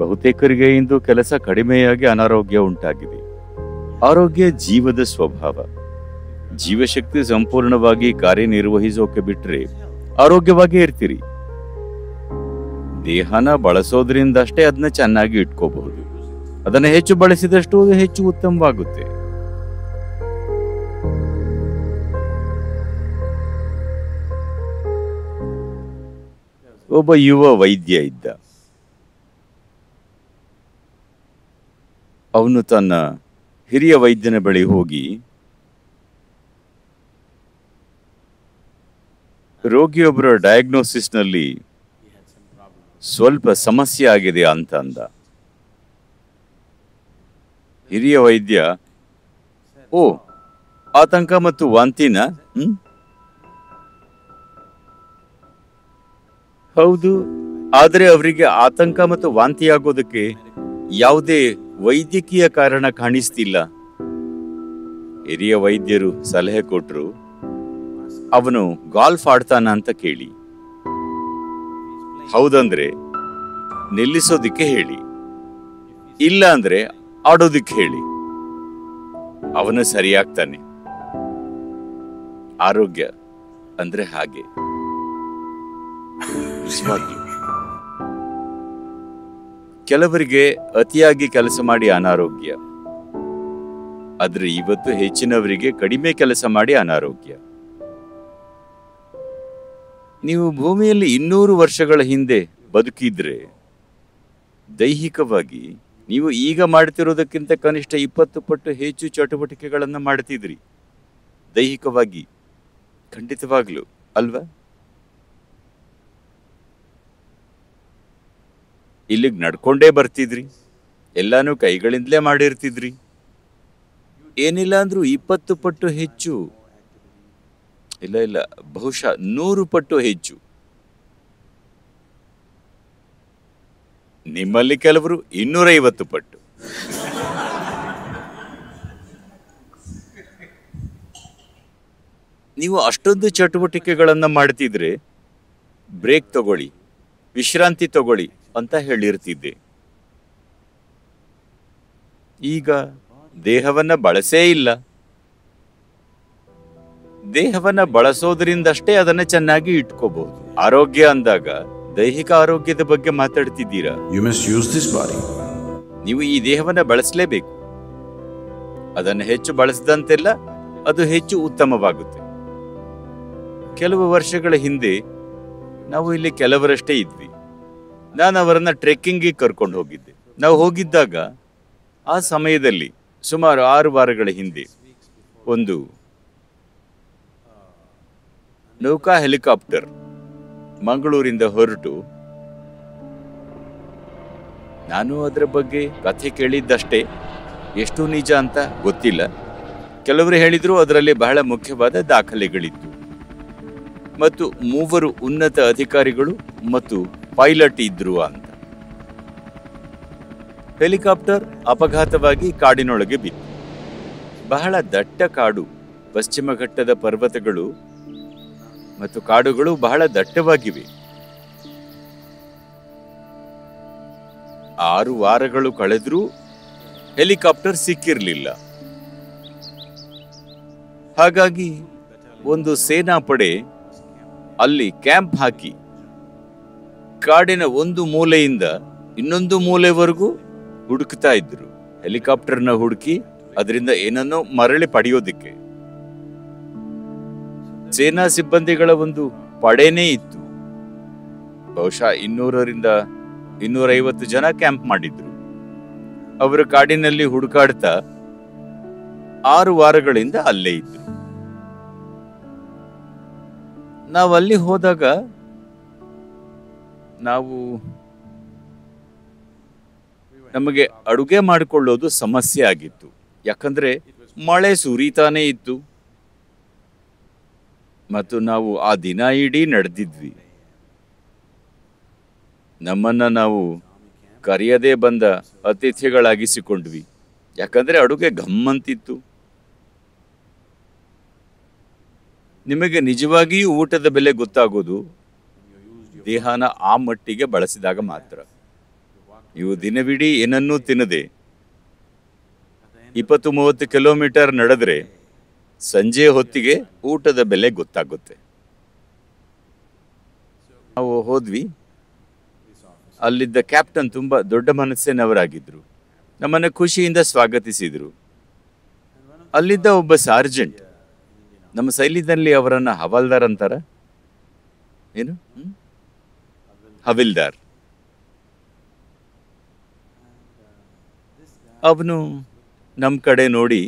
ಬಹುತೇಕರಿಗೆ ಇಂದು ಕೆಲಸ ಕಡಿಮೆಯಾಗಿ ಅನಾರೋಗ್ಯ ಉಂಟಾಗಿದೆ ಆರೋಗ್ಯ ಜೀವದ ಸ್ವಭಾವ ಜೀವಶಕ್ತಿ ಸಂಪೂರ್ಣವಾಗಿ ಕಾರ್ಯನಿರ್ವಹಿಸೋಕೆ ಬಿಟ್ರೆ ಆರೋಗ್ಯವಾಗಿ ಇರ್ತೀರಿ ದೇಹನ ಬಳಸೋದ್ರಿಂದ ಅಷ್ಟೇ ಅದನ್ನ ಚೆನ್ನಾಗಿ ಇಟ್ಕೋಬಹುದು ಅದನ್ನ ಹೆಚ್ಚು ಬಳಸಿದಷ್ಟು ಅದು ಹೆಚ್ಚು ಉತ್ತಮವಾಗುತ್ತೆ ಒಬ್ಬ ಯುವ ವೈದ್ಯ ಇದ್ದ ಅವನು ತನ್ನ ಹಿರಿಯ ವೈದ್ಯನ ಬಳಿ ಹೋಗಿ ರೋಗಿಯೊಬ್ಬರ ಡಯಾಗ್ನೋಸಿಸ್ನಲ್ಲಿ ಸ್ವಲ್ಪ ಸಮಸ್ಯೆ ಆಗಿದೆ ಅಂತ ಅಂದ ಹಿರಿಯ ವೈದ್ಯ ಓ ಆತಂಕ ಮತ್ತು ವಾಂತಿನ ಹ್ಮ್ ಹೌದು ಆದರೆ ಅವರಿಗೆ ಆತಂಕ ಮತ್ತು ವಾಂತಿಯಾಗೋದಕ್ಕೆ ಯಾವುದೇ ವೈದ್ಯಕೀಯ ಕಾರಣ ಕಾಣಿಸ್ತಿಲ್ಲ ಹಿರಿಯ ವೈದ್ಯರು ಸಲಹೆ ಕೊಟ್ರು ಅವನು ಗಾಲ್ಫ್ ಆಡ್ತಾನ ಅಂತ ಕೇಳಿ ಹೌದಂದ್ರೆ ನಿಲ್ಲಿಸೋದಿಕ್ಕೆ ಹೇಳಿ ಇಲ್ಲ ಅಂದ್ರೆ ಆಡೋದಿಕ್ಕೆ ಹೇಳಿ ಅವನು ಸರಿಯಾಗ್ತಾನೆ ಆರೋಗ್ಯ ಅಂದ್ರೆ ಹಾಗೆ ನಿಜವಾಗ್ಲೂ ಕೆಲವರಿಗೆ ಅತಿಯಾಗಿ ಕೆಲಸ ಮಾಡಿ ಅನಾರೋಗ್ಯ ಆದ್ರೆ ಇವತ್ತು ಹೆಚ್ಚಿನವರಿಗೆ ಕಡಿಮೆ ಕೆಲಸ ಮಾಡಿ ಅನಾರೋಗ್ಯ ನೀವು ಭೂಮಿಯಲ್ಲಿ ಇನ್ನೂರು ವರ್ಷಗಳ ಹಿಂದೆ ಬದುಕಿದ್ರೆ ದೈಹಿಕವಾಗಿ ನೀವು ಈಗ ಮಾಡ್ತಿರೋದಕ್ಕಿಂತ ಕನಿಷ್ಠ ಇಪ್ಪತ್ತು ಪಟ್ಟು ಹೆಚ್ಚು ಚಟುವಟಿಕೆಗಳನ್ನ ಮಾಡ್ತಿದ್ರಿ ದೈಹಿಕವಾಗಿ ಖಂಡಿತವಾಗ್ಲು ಅಲ್ವಾ ಇಲ್ಲಿಗೆ ನಡ್ಕೊಂಡೇ ಬರ್ತಿದ್ರಿ ಎಲ್ಲಾನು ಕೈಗಳಿಂದಲೇ ಮಾಡಿರ್ತಿದ್ರಿ ಏನಿಲ್ಲ ಅಂದ್ರೂ ಇಪ್ಪತ್ತು ಪಟ್ಟು ಹೆಚ್ಚು ಇಲ್ಲ ಇಲ್ಲ ಬಹುಶಃ ನೂರು ಪಟ್ಟು ಹೆಚ್ಚು ನಿಮ್ಮಲ್ಲಿ ಕೆಲವರು ಇನ್ನೂರೈವತ್ತು ಪಟ್ಟು ನೀವು ಅಷ್ಟೊಂದು ಚಟುವಟಿಕೆಗಳನ್ನ ಮಾಡ್ತಿದ್ರೆ ಬ್ರೇಕ್ ತಗೊಳ್ಳಿ ವಿಶ್ರಾಂತಿ ತಗೊಳ್ಳಿ ಅಂತ ಹೇಳಿರ್ತಿದ್ದೆ ಈಗ ದೇಹವನ್ನ ಬಳಸೇ ಇಲ್ಲ ದೇಹವನ್ನ ಬಳಸೋದ್ರಿಂದಷ್ಟೇ ಅದನ್ನ ಚೆನ್ನಾಗಿ ಇಟ್ಕೋಬಹುದು ಆರೋಗ್ಯ ಅಂದಾಗ ದೈಹಿಕ ಆರೋಗ್ಯದ ಬಗ್ಗೆ ಮಾತಾಡ್ತಿದ್ದೀರಾ You must use this body. ನೀವು ಈ ದೇಹವನ್ನ ಬಳಸಲೇಬೇಕು ಅದನ್ನು ಹೆಚ್ಚು ಬಳಸಿದಂತೆಲ್ಲ ಅದು ಹೆಚ್ಚು ಉತ್ತಮವಾಗುತ್ತೆ ಕೆಲವು ವರ್ಷಗಳ ಹಿಂದೆ ನಾವು ಇಲ್ಲಿ ಕೆಲವರಷ್ಟೇ ಇದ್ವಿ ನಾನು ಅವರನ್ನ ಟ್ರೆಕ್ಕಿಂಗ್ಗೆ ಕರ್ಕೊಂಡು ಹೋಗಿದ್ದೆ ನಾವು ಹೋಗಿದ್ದಾಗ ಆ ಸಮಯದಲ್ಲಿ ಸುಮಾರು ಆರು ವಾರಗಳ ಹಿಂದೆ ಒಂದು ನೌಕಾ ಹೆಲಿಕಾಪ್ಟರ್ ಮಂಗಳೂರಿಂದ ಹೊರಟು ನಾನು ಅದರ ಬಗ್ಗೆ ಕಥೆ ಕೇಳಿದ್ದಷ್ಟೇ ಎಷ್ಟು ನಿಜ ಅಂತ ಗೊತ್ತಿಲ್ಲ ಕೆಲವರು ಹೇಳಿದ್ರು ಅದರಲ್ಲಿ ಬಹಳ ಮುಖ್ಯವಾದ ದಾಖಲೆಗಳಿತ್ತು ಮತ್ತು ಮೂವರು ಉನ್ನತ ಅಧಿಕಾರಿಗಳು ಮತ್ತು ಪೈಲಟ್ ಇದ್ರು ಅಂತ ಹೆಲಿಕಾಪ್ಟರ್ ಅಪಘಾತವಾಗಿ ಕಾಡಿನೊಳಗೆ ಬಿತ್ತು ಬಹಳ ದಟ್ಟ ಕಾಡು ಪಶ್ಚಿಮ ಘಟ್ಟದ ಪರ್ವತಗಳು ಮತ್ತು ಕಾಡುಗಳು ಬಹಳ ದಟ್ಟವಾಗಿವೆ ಆರು ವಾರಗಳು ಕಳೆದ್ರೂ ಹೆಲಿಕಾಪ್ಟರ್ ಸಿಕ್ಕಿರಲಿಲ್ಲ ಹಾಗಾಗಿ ಒಂದು ಸೇನಾಪಡೆ ಅಲ್ಲಿ ಕ್ಯಾಂಪ್ ಹಾಕಿ ಕಾಡಿನ ಒಂದು ಮೂಲೆಯಿಂದ ಇನ್ನೊಂದು ಮೂಲೆವರೆಗೂ ಹುಡುಕ್ತಾ ಇದ್ರು ಹೆಲಿಕಾಪ್ಟರ್ನ ಹುಡುಕಿ ಅದರಿಂದ ಏನನ್ನೋ ಮರಳಿ ಪಡೆಯೋದಿಕ್ಕೆ ಸೇನಾ ಸಿಬ್ಬಂದಿಗಳ ಒಂದು ಪಡೆನೇ ಇತ್ತು ಬಹುಶಃ ಇನ್ನೂರರಿಂದ ಇನ್ನೂರೈವತ್ತು ಜನ ಕ್ಯಾಂಪ್ ಮಾಡಿದ್ರು ಅವರು ಕಾಡಿನಲ್ಲಿ ಹುಡುಕಾಡ್ತಾ ಆರು ವಾರಗಳಿಂದ ಅಲ್ಲೇ ಇದ್ರು ನಾವು ಅಲ್ಲಿ ಹೋದಾಗ ನಾವು ನಮಗೆ ಅಡುಗೆ ಮಾಡಿಕೊಳ್ಳೋದು ಸಮಸ್ಯೆ ಆಗಿತ್ತು ಯಾಕಂದ್ರೆ ಮಳೆ ಸುರಿತಾನೇ ಇತ್ತು ಮತ್ತು ನಾವು ಆ ದಿನ ಇಡೀ ನಡೆದಿದ್ವಿ ನಮ್ಮನ್ನ ನಾವು ಕರೆಯದೇ ಬಂದ ಅತಿಥಿಗಳಾಗಿಸಿಕೊಂಡ್ವಿ ಯಾಕಂದ್ರೆ ಅಡುಗೆ ಗಮ್ಮಂತಿತ್ತು ನಿಮಗೆ ನಿಜವಾಗಿಯೂ ಊಟದ ಬೆಲೆ ಗೊತ್ತಾಗೋದು ದೇಹನ ಆ ಮಟ್ಟಿಗೆ ಬಳಸಿದಾಗ ಮಾತ್ರ ನೀವು ದಿನವಿಡೀ ಏನನ್ನೂ ತಿನ್ನದೆ ಇಪ್ಪತ್ತು ಮೂವತ್ತು ಕಿಲೋಮೀಟರ್ ನಡೆದ್ರೆ ಸಂಜೆ ಹೊತ್ತಿಗೆ ಊಟದ ಬೆಲೆ ಗೊತ್ತಾಗುತ್ತೆ ನಾವು ಹೋದ್ವಿ ಅಲ್ಲಿದ್ದ ಕ್ಯಾಪ್ಟನ್ ತುಂಬಾ ದೊಡ್ಡ ಮನಸ್ಸಿನವರಾಗಿದ್ರು ನಮ್ಮನ್ನು ಖುಷಿಯಿಂದ ಸ್ವಾಗತಿಸಿದ್ರು ಅಲ್ಲಿದ್ದ ಒಬ್ಬ ಸಾರ್ಜೆಂಟ್ ನಮ್ಮ ಸೈನ್ಯದಲ್ಲಿ ಅವರನ್ನ ಹವಾಲ್ದಾರ್ ಅಂತಾರ ಏನು ಹ್ಮ್? ಹವಿಲ್ದಾರ್ ಅವನು ನಮ್ಮ ಕಡೆ ನೋಡಿ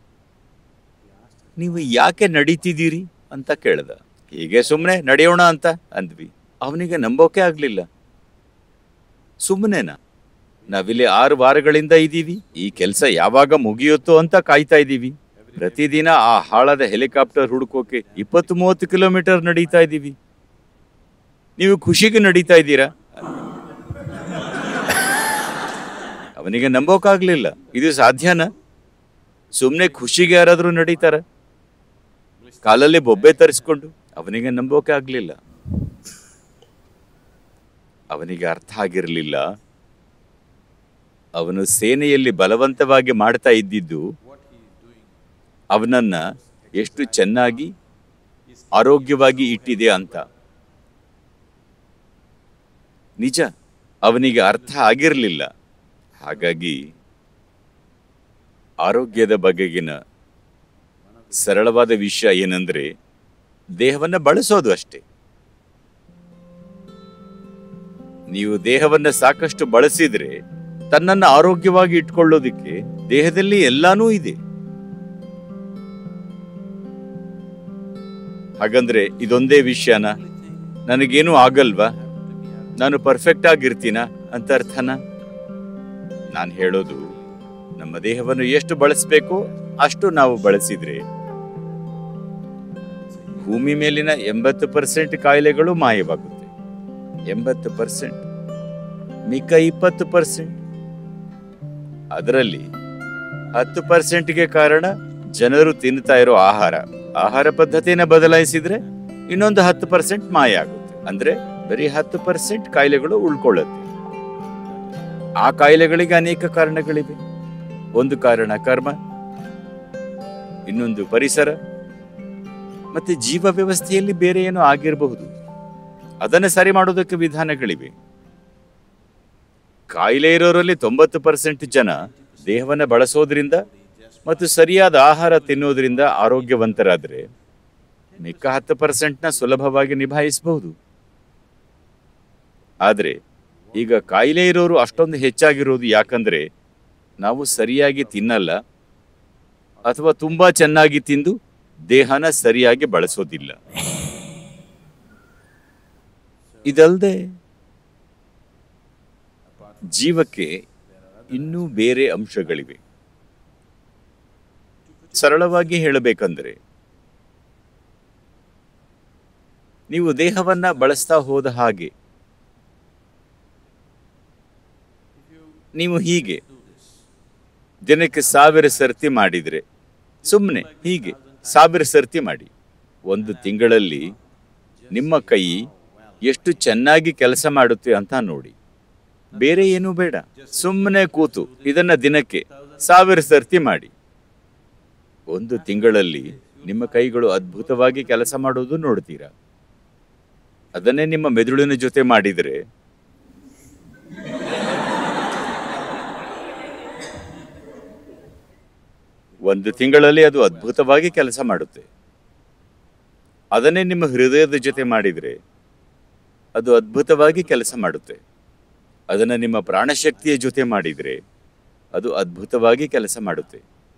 ನೀವು ಯಾಕೆ ನಡೀತಿದ್ದೀರಿ ಅಂತ ಕೇಳ್ದ ಹೀಗೆ ಸುಮ್ಮನೆ ನಡೆಯೋಣ ಅಂತ ಅಂದ್ವಿ ಅವನಿಗೆ ನಂಬೋಕೆ ಆಗ್ಲಿಲ್ಲ ಸುಮ್ಮನೆನಾ ನಾವಿಲ್ಲಿ ಆರು ವಾರಗಳಿಂದ ಇದ್ದೀವಿ ಈ ಕೆಲಸ ಯಾವಾಗ ಮುಗಿಯುತ್ತೋ ಅಂತ ಕಾಯ್ತಾ ಇದ್ದೀವಿ ಪ್ರತಿದಿನ ಆ ಹಾಳಾದ ಹೆಲಿಕಾಪ್ಟರ್ ಹುಡುಕೋಕೆ ಇಪ್ಪತ್ತು ಮೂವತ್ತು ಕಿಲೋಮೀಟರ್ ನಡೀತಾ ಇದ್ದೀವಿ ನೀವು ಖುಷಿಗೆ ನಡೀತಾ ಇದ್ದೀರಾ ಅವನಿಗೆ ನಂಬೋಕಾಗ್ಲಿಲ್ಲ ಇದು ಸಾಧ್ಯನಾ ಸುಮ್ಮನೆ ಖುಷಿಗೆ ಯಾರಾದ್ರೂ ನಡೀತಾರ ಕಾಲಲ್ಲಿ ಬೊಬ್ಬೆ ತರಿಸ್ಕೊಂಡು ಅವನಿಗೆ ನಂಬೋಕೆ ಆಗ್ಲಿಲ್ಲ ಅವನಿಗೆ ಅರ್ಥ ಆಗಿರಲಿಲ್ಲ ಅವನು ಸೇನೆಯಲ್ಲಿ ಬಲವಂತವಾಗಿ ಮಾಡ್ತಾ ಇದ್ದಿದ್ದು ಅವನನ್ನ ಎಷ್ಟು ಚೆನ್ನಾಗಿ ಆರೋಗ್ಯವಾಗಿ ಇಟ್ಟಿದೆ ಅಂತ ನಿಜ ಅವನಿಗೆ ಅರ್ಥ ಆಗಿರಲಿಲ್ಲ ಹಾಗಾಗಿ ಆರೋಗ್ಯದ ಬಗೆಗಿನ ಸರಳವಾದ ವಿಷಯ ಏನಂದ್ರೆ ದೇಹವನ್ನ ಬಳಸೋದು ಅಷ್ಟೇ ನೀವು ದೇಹವನ್ನ ಸಾಕಷ್ಟು ಬಳಸಿದ್ರೆ ತನ್ನನ್ನು ಆರೋಗ್ಯವಾಗಿ ಇಟ್ಕೊಳ್ಳೋದಿಕ್ಕೆ ದೇಹದಲ್ಲಿ ಎಲ್ಲಾನೂ ಇದೆ ಹಾಗಂದ್ರೆ ಇದೊಂದೇ ವಿಷಯನ ನನಗೇನು ಆಗಲ್ವಾ ನಾನು ಪರ್ಫೆಕ್ಟ್ ಆಗಿರ್ತೀನ ಅಂತ ಅರ್ಥನ ನಾನು ಹೇಳೋದು ನಮ್ಮ ದೇಹವನ್ನು ಎಷ್ಟು ಬಳಸಬೇಕು ಅಷ್ಟು ನಾವು ಬಳಸಿದ್ರೆ ಭೂಮಿ ಮೇಲಿನ ಎಂಬತ್ತು ಪರ್ಸೆಂಟ್ ಕಾಯಿಲೆಗಳು ಮಾಯವಾಗುತ್ತೆ ಎಂಬತ್ತು ಪರ್ಸೆಂಟ್ ಮಿಕ್ಕ ಇಪ್ಪತ್ತು ಪರ್ಸೆಂಟ್ ಅದರಲ್ಲಿ ಹತ್ತು ಪರ್ಸೆಂಟ್ಗೆ ಕಾರಣ ಜನರು ತಿನ್ನುತ್ತಾ ಇರೋ ಆಹಾರ ಆಹಾರ ಪದ್ಧತಿನ ಬದಲಾಯಿಸಿದ್ರೆ ಇನ್ನೊಂದು ಹತ್ತು ಪರ್ಸೆಂಟ್ ಮಾಯ ಆಗುತ್ತೆ ಅಂದ್ರೆ ಬರೀ ಹತ್ತು ಪರ್ಸೆಂಟ್ ಕಾಯಿಲೆಗಳು ಉಳ್ಕೊಳ್ಳುತ್ತೆ ಆ ಕಾಯಿಲೆಗಳಿಗೆ ಅನೇಕ ಕಾರಣಗಳಿವೆ ಒಂದು ಕಾರಣ ಕರ್ಮ ಇನ್ನೊಂದು ಪರಿಸರ ಮತ್ತೆ ಜೀವ ವ್ಯವಸ್ಥೆಯಲ್ಲಿ ಬೇರೆ ಏನೋ ಆಗಿರಬಹುದು ಅದನ್ನು ಸರಿ ಮಾಡೋದಕ್ಕೆ ವಿಧಾನಗಳಿವೆ ಕಾಯಿಲೆ ಇರೋರಲ್ಲಿ ತೊಂಬತ್ತು ಪರ್ಸೆಂಟ್ ಜನ ದೇಹವನ್ನ ಬಳಸೋದ್ರಿಂದ ಮತ್ತು ಸರಿಯಾದ ಆಹಾರ ತಿನ್ನೋದ್ರಿಂದ ಆರೋಗ್ಯವಂತರಾದ್ರೆ ಮಿಕ್ಕ ಹತ್ತು ಪರ್ಸೆಂಟ್ನ ಸುಲಭವಾಗಿ ನಿಭಾಯಿಸಬಹುದು ಆದ್ರೆ ಈಗ ಕಾಯಿಲೆ ಇರೋರು ಅಷ್ಟೊಂದು ಹೆಚ್ಚಾಗಿರೋದು ಯಾಕಂದ್ರೆ ನಾವು ಸರಿಯಾಗಿ ತಿನ್ನಲ್ಲ ಅಥವಾ ತುಂಬಾ ಚೆನ್ನಾಗಿ ತಿಂದು ದೇಹನ ಸರಿಯಾಗಿ ಬಳಸೋದಿಲ್ಲ ಇದಲ್ಲದೆ ಜೀವಕ್ಕೆ ಇನ್ನೂ ಬೇರೆ ಅಂಶಗಳಿವೆ ಸರಳವಾಗಿ ಹೇಳಬೇಕಂದ್ರೆ ನೀವು ದೇಹವನ್ನ ಬಳಸ್ತಾ ಹೋದ ಹಾಗೆ ನೀವು ಹೀಗೆ ದಿನಕ್ಕೆ ಸಾವಿರ ಸರ್ತಿ ಮಾಡಿದ್ರೆ ಸುಮ್ಮನೆ ಹೀಗೆ ಸಾವಿರ ಸರ್ತಿ ಮಾಡಿ ಒಂದು ತಿಂಗಳಲ್ಲಿ ನಿಮ್ಮ ಕೈ ಎಷ್ಟು ಚೆನ್ನಾಗಿ ಕೆಲಸ ಮಾಡುತ್ತೆ ಅಂತ ನೋಡಿ ಬೇರೆ ಏನೂ ಬೇಡ ಸುಮ್ಮನೆ ಕೂತು ಇದನ್ನ ದಿನಕ್ಕೆ ಸಾವಿರ ಸರ್ತಿ ಮಾಡಿ ಒಂದು ತಿಂಗಳಲ್ಲಿ ನಿಮ್ಮ ಕೈಗಳು ಅದ್ಭುತವಾಗಿ ಕೆಲಸ ಮಾಡೋದು ನೋಡ್ತೀರಾ ಅದನ್ನೇ ನಿಮ್ಮ ಮೆದುಳಿನ ಜೊತೆ ಮಾಡಿದರೆ ಒಂದು ತಿಂಗಳಲ್ಲಿ ಅದು ಅದ್ಭುತವಾಗಿ ಕೆಲಸ ಮಾಡುತ್ತೆ ಅದನ್ನೇ ನಿಮ್ಮ ಹೃದಯದ ಜೊತೆ ಮಾಡಿದರೆ ಅದು ಅದ್ಭುತವಾಗಿ ಕೆಲಸ ಮಾಡುತ್ತೆ ಅದನ್ನು ನಿಮ್ಮ ಪ್ರಾಣಶಕ್ತಿಯ ಜೊತೆ ಮಾಡಿದರೆ ಅದು ಅದ್ಭುತವಾಗಿ ಕೆಲಸ ಮಾಡುತ್ತೆ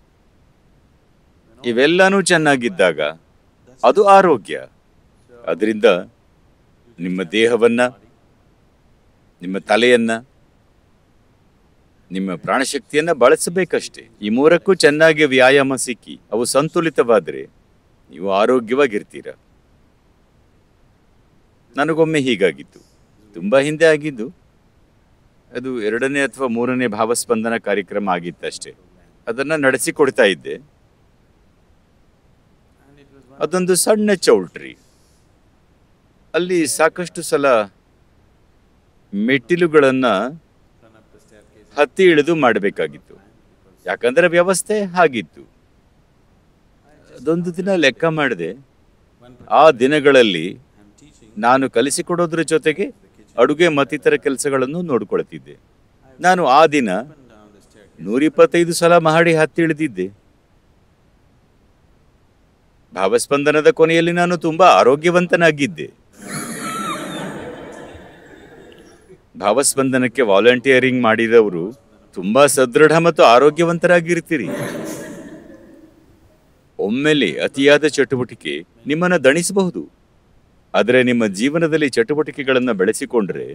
ಇವೆಲ್ಲನೂ ಚೆನ್ನಾಗಿದ್ದಾಗ ಅದು ಆರೋಗ್ಯ ಅದರಿಂದ ನಿಮ್ಮ ದೇಹವನ್ನ ನಿಮ್ಮ ತಲೆಯನ್ನ ನಿಮ್ಮ ಪ್ರಾಣಶಕ್ತಿಯನ್ನ ಬಳಸಬೇಕಷ್ಟೇ ಈ ಮೂರಕ್ಕೂ ಚೆನ್ನಾಗಿ ವ್ಯಾಯಾಮ ಸಿಕ್ಕಿ ಅವು ಸಂತುಲಿತವಾದರೆ ನೀವು ಆರೋಗ್ಯವಾಗಿರ್ತೀರ ನನಗೊಮ್ಮೆ ಹೀಗಾಗಿತ್ತು ತುಂಬಾ ಹಿಂದೆ ಆಗಿದ್ದು ಅದು ಎರಡನೇ ಅಥವಾ ಮೂರನೇ ಭಾವಸ್ಪಂದನ ಕಾರ್ಯಕ್ರಮ ಆಗಿತ್ತಷ್ಟೇ ಅದನ್ನ ನಡೆಸಿಕೊಡ್ತಾ ಇದ್ದೆ ಅದೊಂದು ಸಣ್ಣ ಚೌಲ್ಟ್ರಿ ಅಲ್ಲಿ ಸಾಕಷ್ಟು ಸಲ ಮೆಟ್ಟಿಲುಗಳನ್ನ ಹತ್ತಿ ಇಳಿದು ಮಾಡಬೇಕಾಗಿತ್ತು ಯಾಕಂದ್ರೆ ವ್ಯವಸ್ಥೆ ಹಾಗಿತ್ತು ಅದೊಂದು ದಿನ ಲೆಕ್ಕ ಮಾಡಿದೆ ಆ ದಿನಗಳಲ್ಲಿ ನಾನು ಕಲಿಸಿಕೊಡೋದ್ರ ಜೊತೆಗೆ ಅಡುಗೆ ಮತ್ತಿತರ ಕೆಲಸಗಳನ್ನು ನೋಡ್ಕೊಳ್ತಿದ್ದೆ ನಾನು ಆ ದಿನ ನೂರಿಪ್ಪತ್ತೈದು ಸಲ ಮಹಡಿ ಹತ್ತಿ ಇಳಿದಿದ್ದೆ ಭಾವಸ್ಪಂದನದ ಕೊನೆಯಲ್ಲಿ ನಾನು ತುಂಬಾ ಆರೋಗ್ಯವಂತನಾಗಿದ್ದೆ ಭಾವಸ್ಪಂದನಕ್ಕೆ ವಾಲಂಟಿಯರಿಂಗ್ ಮಾಡಿದವರು ತುಂಬಾ ಸದೃಢ ಮತ್ತು ಆರೋಗ್ಯವಂತರಾಗಿರ್ತೀರಿ ಒಮ್ಮೆಲೆ ಅತಿಯಾದ ಚಟುವಟಿಕೆ ನಿಮ್ಮನ್ನ ದಣಿಸಬಹುದು ಆದರೆ ನಿಮ್ಮ ಜೀವನದಲ್ಲಿ ಚಟುವಟಿಕೆಗಳನ್ನು ಬೆಳೆಸಿಕೊಂಡ್ರೆ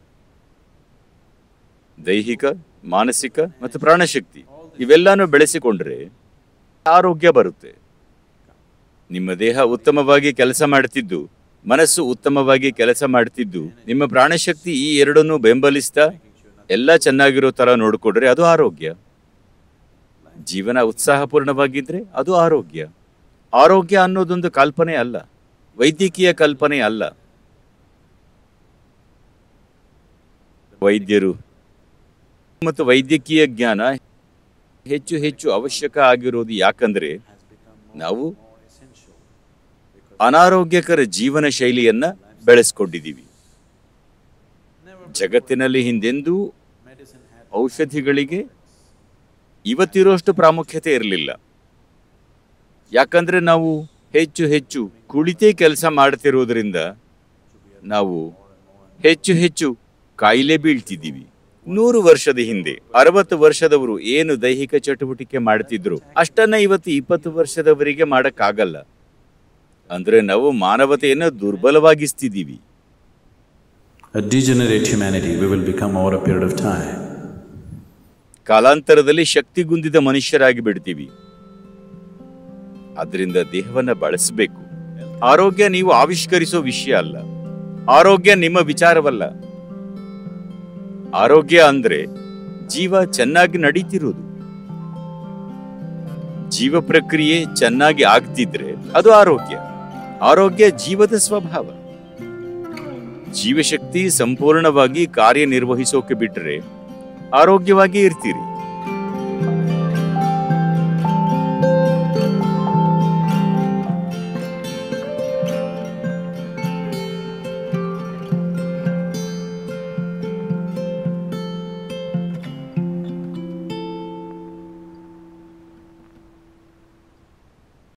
ದೈಹಿಕ ಮಾನಸಿಕ ಮತ್ತು ಪ್ರಾಣಶಕ್ತಿ ಇವೆಲ್ಲಾನು ಬೆಳೆಸಿಕೊಂಡ್ರೆ ಆರೋಗ್ಯ ಬರುತ್ತೆ ನಿಮ್ಮ ದೇಹ ಉತ್ತಮವಾಗಿ ಕೆಲಸ ಮಾಡ್ತಿದ್ದು ಮನಸ್ಸು ಉತ್ತಮವಾಗಿ ಕೆಲಸ ಮಾಡ್ತಿದ್ದು ನಿಮ್ಮ ಪ್ರಾಣಶಕ್ತಿ ಈ ಎರಡನ್ನೂ ಬೆಂಬಲಿಸ್ತಾ ಎಲ್ಲ ಚೆನ್ನಾಗಿರೋ ತರ ನೋಡಿಕೊಂಡ್ರೆ ಅದು ಆರೋಗ್ಯ ಜೀವನ ಉತ್ಸಾಹಪೂರ್ಣವಾಗಿದ್ರೆ ಅದು ಆರೋಗ್ಯ ಆರೋಗ್ಯ ಅನ್ನೋದೊಂದು ಕಲ್ಪನೆ ಅಲ್ಲ ವೈದ್ಯಕೀಯ ಕಲ್ಪನೆ ಅಲ್ಲ ವೈದ್ಯರು ಮತ್ತು ವೈದ್ಯಕೀಯ ಜ್ಞಾನ ಹೆಚ್ಚು ಹೆಚ್ಚು ಅವಶ್ಯಕ ಆಗಿರೋದು ಯಾಕಂದ್ರೆ ನಾವು ಅನಾರೋಗ್ಯಕರ ಜೀವನ ಶೈಲಿಯನ್ನ ಬೆಳೆಸ್ಕೊಂಡಿದ್ದೀವಿ ಜಗತ್ತಿನಲ್ಲಿ ಹಿಂದೆಂದೂ ಔಷಧಿಗಳಿಗೆ ಇವತ್ತಿರೋಷ್ಟು ಪ್ರಾಮುಖ್ಯತೆ ಇರಲಿಲ್ಲ ಯಾಕಂದ್ರೆ ನಾವು ಹೆಚ್ಚು ಹೆಚ್ಚು ಕುಳಿತೇ ಕೆಲಸ ಮಾಡ್ತಿರೋದ್ರಿಂದ ನಾವು ಹೆಚ್ಚು ಹೆಚ್ಚು ಕಾಯಿಲೆ ಬೀಳ್ತಿದ್ದೀವಿ ನೂರು ವರ್ಷದ ಹಿಂದೆ ಅರವತ್ತು ವರ್ಷದವರು ಏನು ದೈಹಿಕ ಚಟುವಟಿಕೆ ಮಾಡ್ತಿದ್ರು ಅಷ್ಟನ್ನ ಇವತ್ತು ಇಪ್ಪತ್ತು ವರ್ಷದವರಿಗೆ ಮಾಡಕ್ಕಾಗಲ್ಲ ಅಂದ್ರೆ ನಾವು ಮಾನವತೆಯನ್ನ ದುರ್ಬಲವಾಗಿಸ್ತಿದ್ದೀವಿ A degenerate humanity we will become over a period of time. ಕಾಲಾಂತರದಲ್ಲಿ ಶಕ್ತಿಗುಂದಿದ ಮನುಷ್ಯರಾಗಿ ಬಿಡ್ತೀವಿ ಅದರಿಂದ ದೇಹವನ್ನ ಬಳಸಬೇಕು ಆರೋಗ್ಯ ನೀವು ಆವಿಷ್ಕರಿಸೋ ವಿಷಯ ಅಲ್ಲ ಆರೋಗ್ಯ ನಿಮ್ಮ ವಿಚಾರವಲ್ಲ ಆರೋಗ್ಯ ಅಂದ್ರೆ ಜೀವ ಚೆನ್ನಾಗಿ ನಡೀತಿರೋದು ಜೀವ ಪ್ರಕ್ರಿಯೆ ಚೆನ್ನಾಗಿ ಆಗ್ತಿದ್ರೆ ಅದು ಆರೋಗ್ಯ ಆರೋಗ್ಯ ಜೀವದ ಸ್ವಭಾವ ಜೀವಶಕ್ತಿ ಸಂಪೂರ್ಣವಾಗಿ ಕಾರ್ಯನಿರ್ವಹಿಸೋಕೆ ಬಿಟ್ರೆ ಆರೋಗ್ಯವಾಗಿ ಇರ್ತೀರಿ